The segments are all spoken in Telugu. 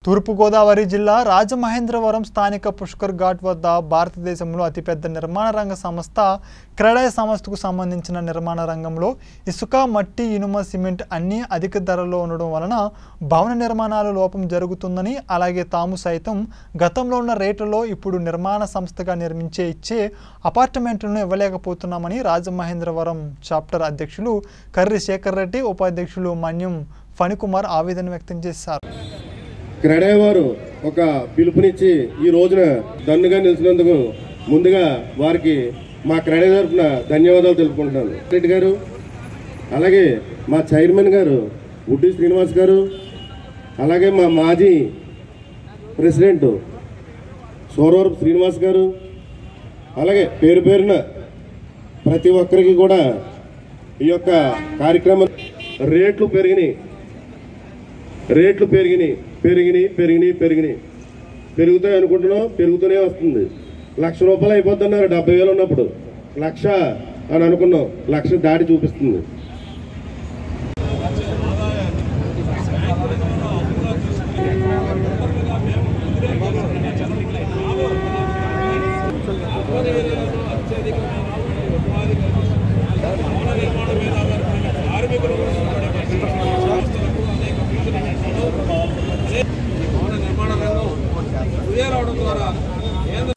తూర్పుగోదావరి జిల్లా రాజమహేంద్రవరం స్థానిక పుష్కర్ ఘాట్ వద్ద భారతదేశంలో అతిపెద్ద నిర్మాణ రంగ సంస్థ క్రెడై సంస్థకు సంబంధించిన నిర్మాణ రంగంలో ఇసుక మట్టి ఇనుమ సిమెంట్ అన్నీ అధిక ధరలో ఉండడం వలన భవన నిర్మాణాల లోపం జరుగుతుందని అలాగే తాము సైతం గతంలో ఉన్న రేట్లలో ఇప్పుడు నిర్మాణ సంస్థగా నిర్మించే ఇచ్చే అపార్ట్మెంట్లను ఇవ్వలేకపోతున్నామని రాజమహేంద్రవరం చాప్టర్ అధ్యక్షులు కర్రి శేఖర్ రెడ్డి ఉపాధ్యక్షులు మన్యం ఫణికుమార్ ఆవేదన వ్యక్తం చేశారు క్రెడే వారు ఒక పిలుపునిచ్చి ఈ రోజున దన్నుగా నిలిచినందుకు ముందుగా వారికి మా క్రెడే తరఫున ధన్యవాదాలు తెలుపుకుంటున్నాను రెడ్డి గారు అలాగే మా చైర్మన్ గారు ఉడ్డి శ్రీనివాస్ గారు అలాగే మా మాజీ ప్రెసిడెంట్ సోరవరపు శ్రీనివాస్ గారు అలాగే పేరు పేరున ప్రతి ఒక్కరికి కూడా ఈ యొక్క కార్యక్రమం రేట్లు పెరిగినాయి రేట్లు పెరిగినాయి పెరిగినాయి పెరిగినాయి పెరిగినాయి పెరుగుతాయి అనుకుంటున్నాం పెరుగుతూనే వస్తుంది లక్ష రూపాయలు అయిపోతున్నారు డెబ్బై వేలు ఉన్నప్పుడు లక్ష అని అనుకున్నాం లక్ష దాటి చూపిస్తుంది భవన నిర్మాణ రంగం కుదేలవడం ద్వారా కేంద్ర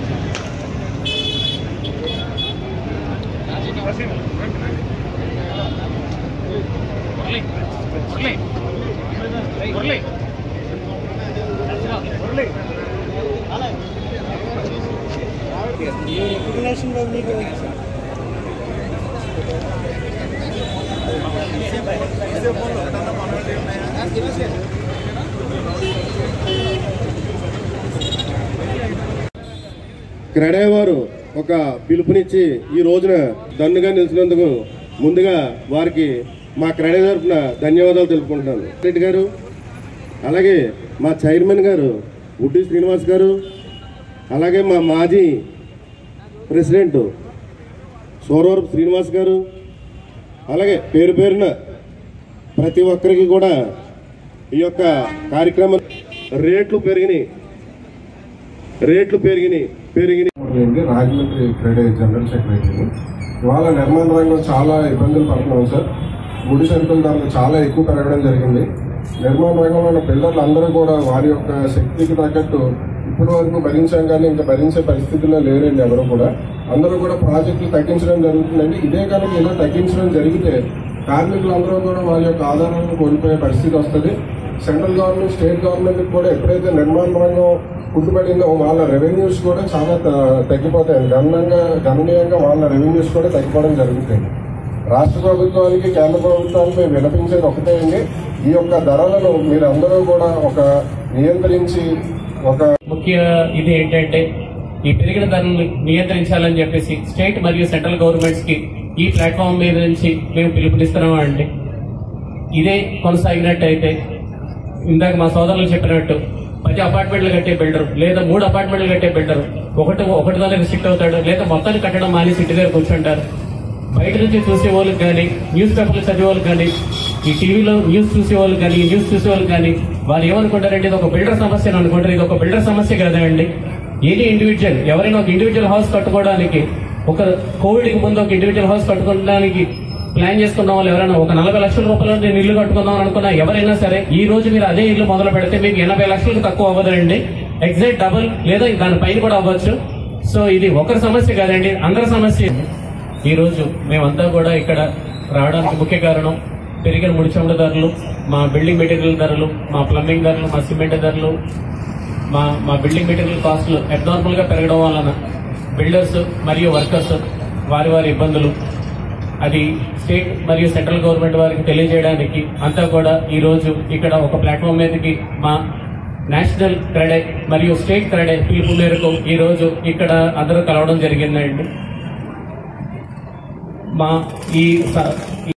క్రెడే వారు ఒక పిలుపునిచ్చి ఈ రోజున దన్నుగా నిలిచినందుకు ముందుగా వారికి మా క్రెడే తరఫున ధన్యవాదాలు తెలుపుకుంటున్నాను రెడ్డి గారు అలాగే మా చైర్మన్ గారు ఉడ్డి శ్రీనివాస్ గారు అలాగే మా మాజీ ప్రెసిడెంట్ సోరవరపు శ్రీనివాస్ గారు అలాగే పేరు పేరున ప్రతి ఒక్కరికి కూడా ఈ యొక్క కార్యక్రమం రేట్లు పెరిగినాయి రేట్లు పెరిగినాయి పెరిగినాయి ఏంటి రాజమండ్రి క్రెడిట్ జనరల్ సెక్రటరీ ఇవాళ నిర్మాణ రంగం చాలా ఇబ్బందులు పడుతున్నాం సార్ ముడి సరుకుల ధరలు చాలా ఎక్కువ పెరగడం జరిగింది నిర్మాణ రంగంలో ఉన్న పిల్లలు అందరూ కూడా వారి యొక్క శక్తికి తగ్గట్టు ఇప్పటి వరకు భరించాం కానీ ఇంకా భరించే పరిస్థితుల్లో లేరండి ఎవరు కూడా అందరూ కూడా ప్రాజెక్టులు తగ్గించడం జరుగుతుందండి ఇదే కనుక ఇలా తగ్గించడం జరిగితే కార్మికులు అందరూ కూడా వాళ్ళ యొక్క ఆధారాలను కోల్పోయే పరిస్థితి వస్తుంది సెంట్రల్ గవర్నమెంట్ స్టేట్ గవర్నమెంట్ కూడా ఎప్పుడైతే నిర్మాణ రంగం కుంటుపడిందో వాళ్ళ రెవెన్యూస్ కూడా చాలా త- తగ్గిపోతాయి గణనంగా గణనీయంగా వాళ్ళ రెవెన్యూస్ కూడా తగ్గిపోవడం జరుగుతుంది రాష్ట్ర ప్రభుత్వానికి కేంద్ర ప్రభుత్వానికి మేము విలపించేది ఒకటే అండి ఈ యొక్క ధరలను మీరందరూ కూడా ఒక నియంత్రించి ఒక ముఖ్య ఇది ఏంటంటే ఈ పెరిగిన ధరలను నియంత్రించాలని చెప్పేసి స్టేట్ మరియు సెంట్రల్ గవర్నమెంట్స్ కి ఈ ప్లాట్ఫామ్ మీద నుంచి మేము పిలుపునిస్తున్నాం అండి ఇదే కొనసాగినట్టయితే ఇందాక మా సోదరులు చెప్పినట్టు పది అపార్ట్మెంట్లు కట్టే బిల్డర్ లేదా మూడు అపార్ట్మెంట్లు కట్టే బిల్డర్ ఒకటి ఒకటితోనే రిస్ట్రిక్ట్ అవుతాడు లేదా మొత్తాన్ని కట్టడం మానేసి ఇంటి దగ్గర కూర్చుంటారు బయట నుంచి చూసే వాళ్ళకి కానీ న్యూస్ పేపర్లు చదివే వాళ్ళకి కానీ ఈ టీవీలో న్యూస్ చూసే వాళ్ళు కానీ ఈ న్యూస్ చూసే వాళ్ళు కానీ వాళ్ళు ఏమనుకుంటారంటే ఇది ఒక బిల్డర్ సమస్య అని అనుకుంటారు ఇది ఒక బిల్డర్ సమస్య కదండి ఏది ఇండివిజువల్ ఎవరైనా ఒక ఇండివిజువల్ హౌస్ కట్టుకోవడానికి ఒక కోవిడ్ కి ముందు ఒక ఇండివిజువల్ హౌస్ కట్టుకోవడానికి ప్లాన్ చేసుకున్న వాళ్ళు ఎవరైనా ఒక నలభై లక్షల రూపాయలు నేను ఇల్లు కట్టుకుందాం అనుకున్నా ఎవరైనా సరే ఈ రోజు మీరు అదే ఇల్లు మొదలు పెడితే మీకు ఎనభై లక్షలకు తక్కువ అవ్వదండి ఎగ్జాక్ట్ డబుల్ లేదా దాని పైన కూడా అవ్వచ్చు సో ఇది ఒకరి సమస్య కాదండి అందరి సమస్య ఈ రోజు మేమంతా కూడా ఇక్కడ రావడానికి ముఖ్య కారణం పెరిగిన ముడి చమురు ధరలు మా బిల్డింగ్ మెటీరియల్ ధరలు మా ప్లంబింగ్ ధరలు మా సిమెంట్ ధరలు మా మా బిల్డింగ్ మెటీరియల్ కాస్టులు అబ్నార్మల్ గా పెరగడం వలన బిల్డర్స్ మరియు వర్కర్స్ వారి వారి ఇబ్బందులు అది స్టేట్ మరియు సెంట్రల్ గవర్నమెంట్ వారికి తెలియజేయడానికి అంతా కూడా ఈ రోజు ఇక్కడ ఒక ప్లాట్ఫామ్ మీదకి మా నేషనల్ క్రెడిట్ మరియు స్టేట్ క్రెడిట్ పిలుపు మేరకు ఈ రోజు ఇక్కడ అందరూ కలవడం జరిగిందండి మా ఈ స-